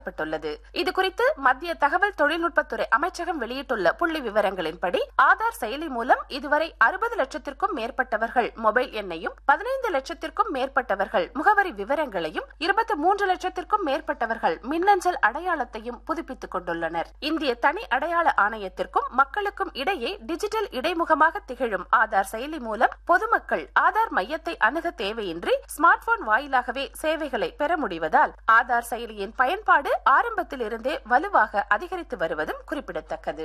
பட்டுள்ளது இது குறித்து மத்திய தகவல் தொழில்நுட்பத்துறை அமைச்சகம் வெளியிட்டுள்ள புள்ளி விவரங்களின்படி ஆதார் செயலி மூலம் இதுவரை அறுபது லட்சத்திற்கும் மேற்பட்டவர்கள் மொபைல் எண்ணையும் பதினைந்து லட்சத்திற்கும் மேற்பட்டவர்கள் முகவரி விவரங்களையும் இருபத்தி மூன்று லட்சத்திற்கும் மேற்பட்டவர்கள் மின்னஞ்சல் அடையாளத்தையும் புதுப்பித்துக் கொண்டுள்ளனர் இந்திய தனி அடையாள ஆணையத்திற்கும் மக்களுக்கும் இடையே டிஜிட்டல் இடைமுகமாக திகழும் ஆதார் செயலி மூலம் பொதுமக்கள் ஆதார் மையத்தை அணுக தேவையின்றி ஸ்மார்ட் போன் வாயிலாகவே சேவைகளை பெற முடிவதால் ஆதார் செயலியின் பயன்பாடு ஆரம்பத்தில் இருந்தே வலுவாக அதிகரித்து வருவதும் குறிப்பிடத்தக்கது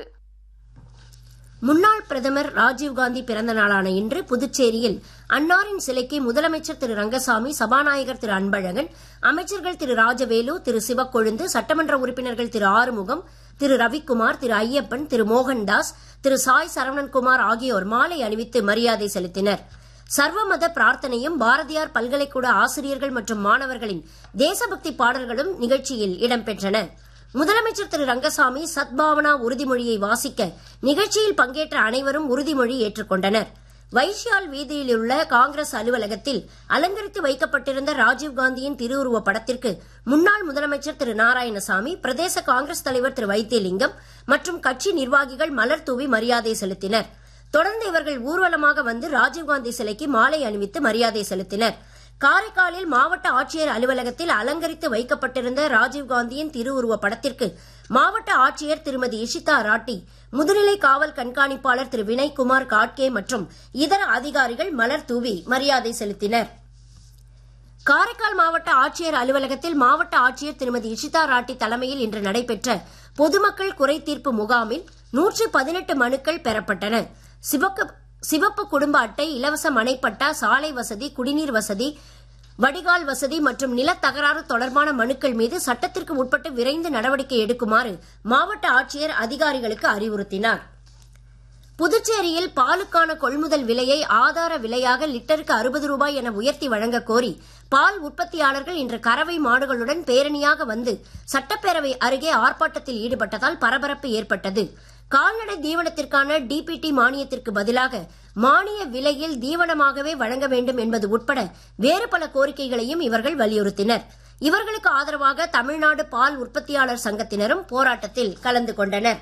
முன்னாள் பிரதமர் ராஜீவ்காந்தி பிறந்த நாளான இன்று புதுச்சேரியில் அன்னாரின் சிலைக்கு முதலமைச்சர் திரு ரங்கசாமி சபாநாயகர் திரு அன்பழகன் அமைச்சர்கள் திரு ராஜவேலு திரு சிவக்கொழுந்து சட்டமன்ற உறுப்பினர்கள் திரு ஆறுமுகம் திரு ரவிக்குமார் திரு ஐயப்பன் திரு மோகன்தாஸ் திரு சாய் சரவணன்குமார் ஆகியோர் மாலை அணிவித்து மரியாதை செலுத்தினர் சர்வமத பிரார்த்தனையும் பாரதியார் பல்கலைக்கூட ஆசிரியர்கள் மற்றும் மாணவர்களின் தேசபக்தி பாடல்களும் நிகழ்ச்சியில் இடம்பெற்றன முதலமைச்சர் திரு ரங்கசாமி சத்பாவனா உறுதிமொழியை வாசிக்க நிகழ்ச்சியில் பங்கேற்ற அனைவரும் உறுதிமொழி ஏற்றுக்கொண்டனர் வைஷ்யால் வீதியில் உள்ள காங்கிரஸ் அலுவலகத்தில் அலங்கரித்து வைக்கப்பட்டிருந்த ராஜீவ்காந்தியின் திருவுருவ படத்திற்கு முன்னாள் முதலமைச்சர் திரு நாராயணசாமி பிரதேச காங்கிரஸ் தலைவர் திரு வைத்தியலிங்கம் மற்றும் கட்சி நிர்வாகிகள் மலர் தூவி மரியாதை செலுத்தினர் தொடர்ந்து இவர்கள் ஊர்வலமாக வந்து ராஜீவ்காந்தி சிலைக்கு மாலை அணிவித்து மரியாதை செலுத்தினர் காரைக்காலில் மாவட்ட ஆட்சியர் அலுவலகத்தில் அலங்கரித்து வைக்கப்பட்டிருந்த ராஜீவ்காந்தியின் திருவுருவ படத்திற்கு மாவட்ட ஆட்சியர் திருமதி இஷிதா ராட்டி முதுநிலை காவல் கண்காணிப்பாளர் திரு வினய்குமார் காட்கே மற்றும் இதர அதிகாரிகள் மலர் தூவி மரியாதை செலுத்தினர் காரைக்கால் மாவட்ட ஆட்சியர் அலுவலகத்தில் மாவட்ட ஆட்சியர் திருமதி இஷிதா ராட்டி தலைமையில் இன்று நடைபெற்ற பொதுமக்கள் குறை தீர்ப்பு முகாமில் நூற்று பதினெட்டு மனுக்கள் பெறப்பட்டன சிவப்பு சிவப்பு குடும்ப அட்டை இலவச மனைப்பட்டா சாலை வசதி குடிநீர் வசதி வடிகால் வசதி மற்றும் நிலத்தகராறு தொடர்பான மனுக்கள் மீது சட்டத்திற்கு உட்பட்டு விரைந்து நடவடிக்கை எடுக்குமாறு மாவட்ட ஆட்சியர் அதிகாரிகளுக்கு அறிவுறுத்தினார் புதுச்சேரியில் பாலுக்கான கொள்முதல் விலையை ஆதார விலையாக லிட்டருக்கு அறுபது ரூபாய் என உயர்த்தி வழங்க கோரி பால் உற்பத்தியாளர்கள் இன்று கறவை மாடுகளுடன் பேரணியாக வந்து சட்டப்பேரவை அருகே ஆர்ப்பாட்டத்தில் ஈடுபட்டதால் பரபரப்பு ஏற்பட்டது கால்நடை தீவனத்திற்கான டிபிடி மானியத்திற்கு பதிலாக மானிய விலையில் தீவனமாகவே வழங்க வேண்டும் என்பது உட்பட வேறு பல கோரிக்கைகளையும் இவர்கள் வலியுறுத்தினர் இவர்களுக்கு ஆதரவாக தமிழ்நாடு பால் உற்பத்தியாளர் சங்கத்தினரும் போராட்டத்தில் கலந்து கொண்டனர்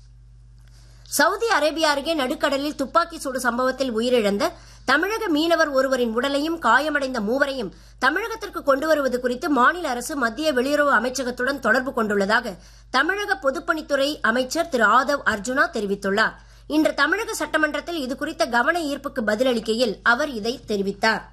சவுதி அரேபியா அருகே நடுக்கடலில் துப்பாக்கி சூடு சம்பவத்தில் உயிரிழந்த தமிழக மீனவர் ஒருவரின் உடலையும் காயமடைந்த மூவரையும் தமிழகத்திற்கு கொண்டு வருவது குறித்து மாநில அரசு மத்திய வெளியுறவு அமைச்சகத்துடன் தொடர்பு கொண்டுள்ளதாக தமிழக பொதுப்பணித்துறை அமைச்சர் திரு ஆதவ் அர்ஜுனா தெரிவித்துள்ளார் இன்று தமிழக சட்டமன்றத்தில் இதுகுறித்த கவன ஈர்ப்புக்கு பதிலளிக்கையில் அவர் இதை தெரிவித்தார்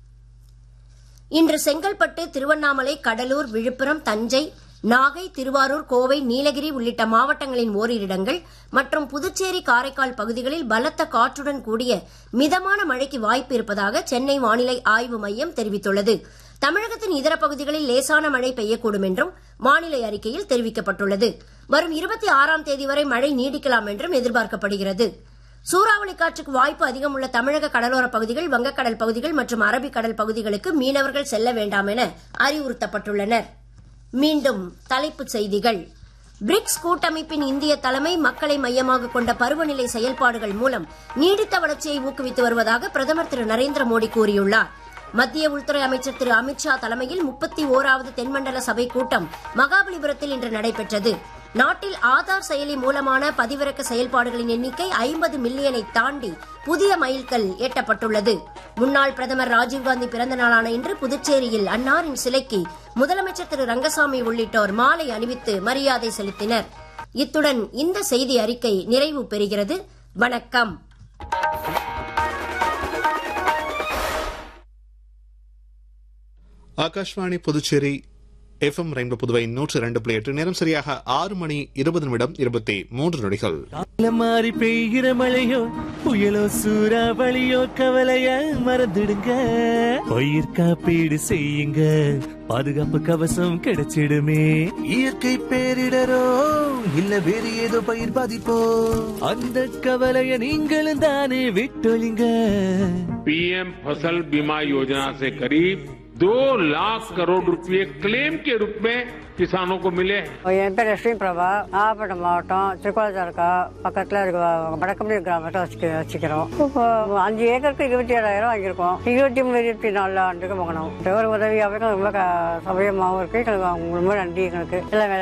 இன்று செங்கல்பட்டு திருவண்ணாமலை கடலூர் விழுப்புரம் தஞ்சை நாகை திருவாரூர் கோவை நீலகிரி உள்ளிட்ட மாவட்டங்களின் ஓரிரு இடங்கள் மற்றும் புதுச்சேரி காரைக்கால் பகுதிகளில் பலத்த காற்றுடன் கூடிய மிதமான மழைக்கு வாய்ப்பு இருப்பதாக சென்னை வானிலை ஆய்வு மையம் தெரிவித்துள்ளது தமிழகத்தின் இதர பகுதிகளில் லேசான மழை பெய்யக்கூடும் என்றும் வானிலை அறிக்கையில் தெரிவிக்கப்பட்டுள்ளது வரும் இருபத்தி ஆறாம் தேதி வரை மழை நீடிக்கலாம் என்றும் எதிர்பார்க்கப்படுகிறது சூறாவளி காற்றுக்கு வாய்ப்பு அதிகம் உள்ள தமிழக கடலோர பகுதிகள் வங்கக்கடல் பகுதிகள் மற்றும் அரபிக்கடல் பகுதிகளுக்கு மீனவர்கள் செல்ல வேண்டாம் என அறிவுறுத்தப்பட்டுள்ளனர் மீண்டும் தலைப்புச் செய்திகள் பிரிக்ஸ் கூட்டமைப்பின் இந்திய தலைமை மக்களை மையமாக கொண்ட பருவநிலை செயல்பாடுகள் மூலம் நீடித்த வளர்ச்சியை ஊக்குவித்து வருவதாக பிரதமர் திரு நரேந்திர மோடி கூறியுள்ளார் மத்திய உள்துறை அமைச்சர் திரு அமித்ஷா தலைமையில் முப்பத்தி ஓராவது தென்மண்டல சபை கூட்டம் மகாபலிபுரத்தில் இன்று நடைபெற்றது நாட்டில் ஆதார் செயலி மூலமான பதிவிறக்க செயல்பாடுகளின் எண்ணிக்கை ஐம்பது மில்லியனை தாண்டி புதிய மைல்கல் எட்டப்பட்டுள்ளது முன்னாள் பிரதமர் ராஜீவ்காந்தி பிறந்த நாளான இன்று புதுச்சேரியில் அன்னாரின் சிலைக்கு முதலமைச்சர் திரு ரங்கசாமி உள்ளிட்டோர் மாலை அணிவித்து மரியாதை செலுத்தினர் இத்துடன் இந்த செய்தி அறிக்கை நிறைவு பெறுகிறது வணக்கம் ஆகாஷ்வாணி புதுச்சேரி எஃப்எம் ரெயின்போ புதுவை நூற்று இரண்டு புள்ளி எட்டு நேரம் சரியாக ஆறு மணி இருபது நிமிடம் இருபத்தி மூன்று நொடிகள் கால மாறி பெய்கிற மழையோ புயலோ சூறாவளியோ கவலைய மறந்துடுங்க பயிர் காப்பீடு செய்யுங்க பாதுகாப்பு கவசம் கிடைச்சிடுமே இயற்கை பேரிடரோ இல்ல வேறு ஏதோ பயிர் பாதிப்போ அந்த கவலைய நீங்களும் தானே விட்டொழிங்க पीएम फसल बीमा योजना से करीब दो लाख करोड़ रुपए क्लेम के रूप में किसानों को मिले हैं என் பேர் லட்சுமி பிரபா நாகப்பட்டினம் மாவட்டம் திருக்கோளம் தாலுக்கா பக்கத்தில் இருக்க வடக்கம்பி கிராமத்தை வச்சுக்க வச்சுக்கிறோம் இப்போ அஞ்சு ஏக்கருக்கு இருபத்தி ஏழாயிரம் வாங்கியிருக்கோம் இருபத்தி மூணு இருபத்தி நாலு ஆண்டுக்கு வாங்கினோம் ஒரு உதவியாகவும் ரொம்ப க- சௌகரியமாகவும் இருக்கு எங்களுக்கு அவங்க ரொம்ப நன்றி எங்களுக்கு எல்லாம்